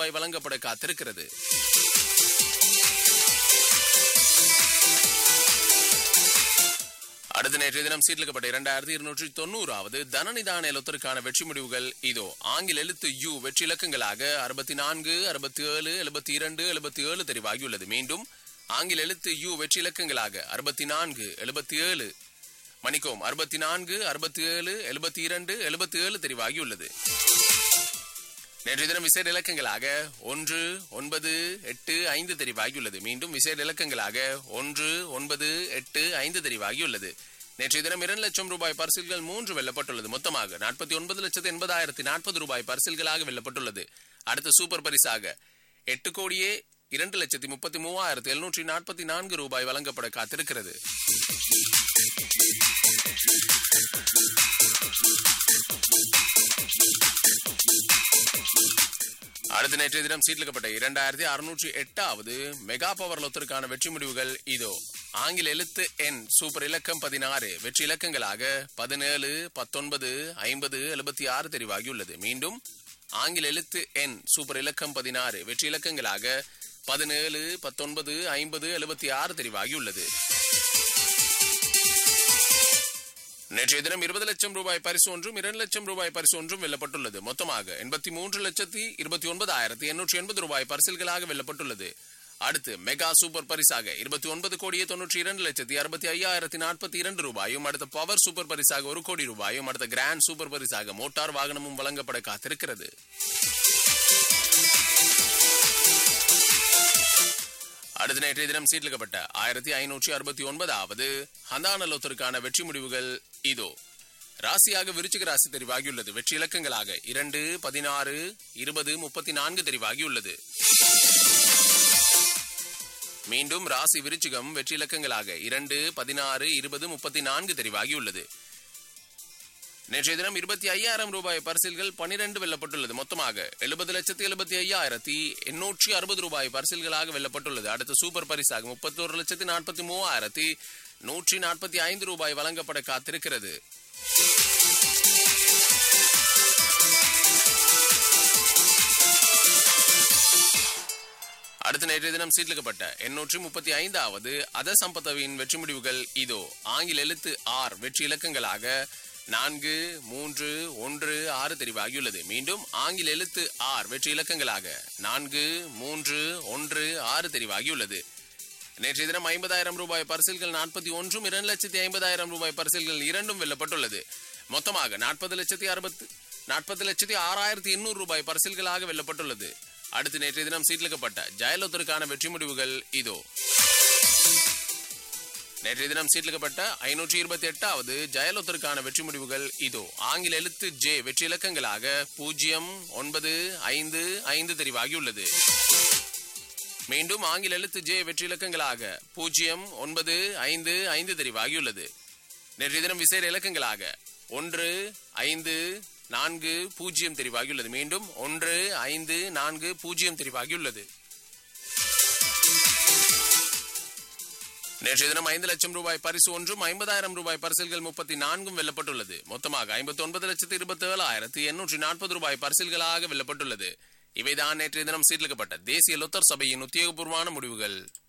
ரூபாய் வழங்கப்பட காத்திருக்கிறது அடுத்த நேற்றைய தினம் சீர்லிக்கப்பட்ட இரண்டாயிரத்தி இருநூற்றி தொண்ணூறாவது தனநிதான எழுத்திற்கான வெற்றி முடிவுகள் இதோ ஆங்கில எழுத்து யு வெற்றி இலக்கங்களாக அறுபத்தி நான்கு அறுபத்தி ஏழு எழுபத்தி இரண்டு எழுபத்தி ஏழு தெரிவாகியுள்ளது மீண்டும் ஆங்கில எழுத்து யு வெற்றி இலக்கங்களாக அறுபத்தி நான்கு எழுபத்தி ஏழு மணிக்கோம் அறுபத்தி நான்கு அறுபத்தி ஏழு எழுபத்தி இரண்டு எழுபத்தி ஏழு தெரிவாகியுள்ளது நேற்றைய தினம் விசேட இலக்கங்களாக ஒன்று ஒன்பது எட்டு ஐந்து தெரிவாகியுள்ளது மீண்டும் விசேட இலக்கங்களாக ஒன்று ஒன்பது எட்டு ஐந்து தெரிவாகியுள்ளது நேற்றைய தினம் இரண்டு லட்சம் ரூபாய் பரிசில்கள் மூன்று வெல்லப்பட்டுள்ளது மொத்தமாக நாற்பத்தி ஒன்பது லட்சத்து எண்பதாயிரத்தி நாற்பது ரூபாய் பரிசில்களாக வெல்லப்பட்டுள்ளது அடுத்த சூப்பர் பரிசாக எட்டு கோடியே இரண்டு லட்சத்தி முப்பத்தி மூவாயிரத்தி எழுநூற்றி நாற்பத்தி நான்கு ரூபாய் வழங்கப்பட காத்திருக்கிறது அடுத்த நேற்றைய தினம் சீட்லிக்கப்பட்ட இரண்டாயிரத்தி அறுநூற்றி எட்டாவது மெகா பவர் லொத்தருக்கான வெற்றி முடிவுகள் இதோ ஆங்கில எழுத்து எண் சூப்பர் இலக்கம் பதினாறு வெற்றி இலக்கங்களாக பதினேழு பத்தொன்பது ஐம்பது எழுபத்தி ஆறு தெரிவாகியுள்ளது மீண்டும் ஆங்கில எழுத்து எண் சூப்பர் இலக்கம் பதினாறு வெற்றி இலக்கங்களாக பதினேழு பத்தொன்பது ஐம்பது எழுபத்தி ஆறு தெரிவாகியுள்ளது நேற்றைய தினம் இருபது லட்சம் ரூபாய் பரிசு ஒன்றும் இரண்டு லட்சம் ரூபாய் பரிசு ஒன்றும் வெல்லப்பட்டுள்ளது மொத்தமாக எண்பத்தி மூன்று லட்சத்தி இருபத்தி ஒன்பதாயிரத்தி எண்ணூற்றி எண்பது ரூபாய் பரிசில்களாக வெல்லப்பட்டுள்ளது அடுத்து மெகா சூப்பர் பரிசாக இருபத்தி ஒன்பது கோடியே தொன்னூற்றி இரண்டு லட்சத்தி அறுபத்தி ஐயாயிரத்தி நாற்பத்தி இரண்டு ரூபாயும் அடுத்த பவர் சூப்பர் பரிசாக ஒரு கோடி ரூபாயும் அடுத்த கிராண்ட் சூப்பர் பரிசாக மோட்டார் வாகனமும் வழங்கப்பட காத்திருக்கிறது அடுத்த நேற்றைய தினம் சீட்லிக்கப்பட்ட ஆயிரத்தி ஐநூற்றி அறுபத்தி ஒன்பதாவது ஹந்தானலோத்தருக்கான வெற்றி முடிவுகள் இதோ ராசியாக விருச்சிக ராசி தெரிவாகியுள்ளது வெற்றி இலக்கங்களாக இரண்டு பதினாறு இருபது முப்பத்தி நான்கு தெரிவாகியுள்ளது மீண்டும் ராசி விருச்சிகம் வெற்றி இலக்கங்களாக இரண்டு பதினாறு இருபது முப்பத்தி நான்கு தெரிவாகியுள்ளது நேற்றைய தினம் இருபத்தி ஐயாயிரம் ரூபாய் பரிசில்கள் பனிரெண்டு வெல்லப்பட்டுள்ளது மொத்தமாக எழுபது லட்சத்தி எழுபத்தி ஐயாயிரத்தி எண்ணூற்றி அறுபது ரூபாய் பரிசில்களாக வெல்லப்பட்டுள்ளது அடுத்த சூப்பர் பரிசாக முப்பத்தோரு லட்சத்தி நாற்பத்தி மூவாயிரத்தி நூற்றி நாற்பத்தி ஐந்து ரூபாய் வழங்கப்பட காத்திருக்கிறது அடுத்த நேற்றைய தினம் சீட்லிக்கப்பட்ட எண்ணூற்றி முப்பத்தி ஐந்தாவது அத சம்பத்தவின் வெற்றி முடிவுகள் இதோ ஆங்கில எழுத்து ஆர் வெற்றி இலக்கங்களாக நான்கு மூன்று ஒன்று ஆறு தெரிவாகியுள்ளது மீண்டும் ஆங்கில எழுத்து ஆர் வெற்றி இலக்கங்களாக நான்கு மூன்று ஒன்று ஆறு தெரிவாகியுள்ளது நேற்றைய தினம் ஐம்பதாயிரம் ரூபாய் பரிசில்கள் நாற்பத்தி ஒன்றும் இரண்டு லட்சத்தி ஐம்பதாயிரம் ரூபாய் பரிசில்கள் இரண்டும் வெல்லப்பட்டுள்ளது மொத்தமாக நாற்பது லட்சத்தி அறுபத்து நாற்பது லட்சத்தி ஆறாயிரத்தி எண்ணூறு ரூபாய் பரிசில்களாக வெல்லப்பட்டுள்ளது அடுத்து நேற்றைய தினம் சீட்லிக்கப்பட்ட ஜெயலலிதருக்கான வெற்றி முடிவுகள் இதோ நேற்றைய தினம் சீட்லிக்கப்பட்ட ஐநூற்றி இருபத்தி எட்டாவது ஜெயலலிதருக்கான வெற்றி முடிவுகள் இதோ ஆங்கில எழுத்து ஜே வெற்றி இலக்கங்களாக பூஜ்ஜியம் ஒன்பது ஐந்து ஐந்து தெரிவாகியுள்ளது மீண்டும் ஆங்கில எழுத்து ஜே வெற்றி இலக்கங்களாக பூஜ்ஜியம் ஒன்பது ஐந்து ஐந்து தெரிவாகியுள்ளது நேற்றைய தினம் விசேட இலக்கங்களாக ஒன்று ஐந்து நான்கு பூஜ்ஜியம் தெரிவாகியுள்ளது மீண்டும் ஒன்று ஐந்து நான்கு பூஜ்ஜியம் தெரிவாகியுள்ளது நேற்றைய தினம் ஐந்து லட்சம் ரூபாய் பரிசு ஒன்றும் ஐம்பதாயிரம் ரூபாய் பரிசில்கள் முப்பத்தி நான்கும் வெல்லப்பட்டுள்ளது மொத்தமாக ஐம்பத்தி ஒன்பது லட்சத்தி இருபத்தி ஏழாயிரத்தி எண்ணூற்றி நாற்பது ரூபாய் பரிசில்களாக வெல்லப்பட்டுள்ளது இவைதான் நேற்றைய தினம் சீர்லிக்கப்பட்ட தேசிய லொத்தர் சபையின் உத்தியோகபூர்வமான முடிவுகள்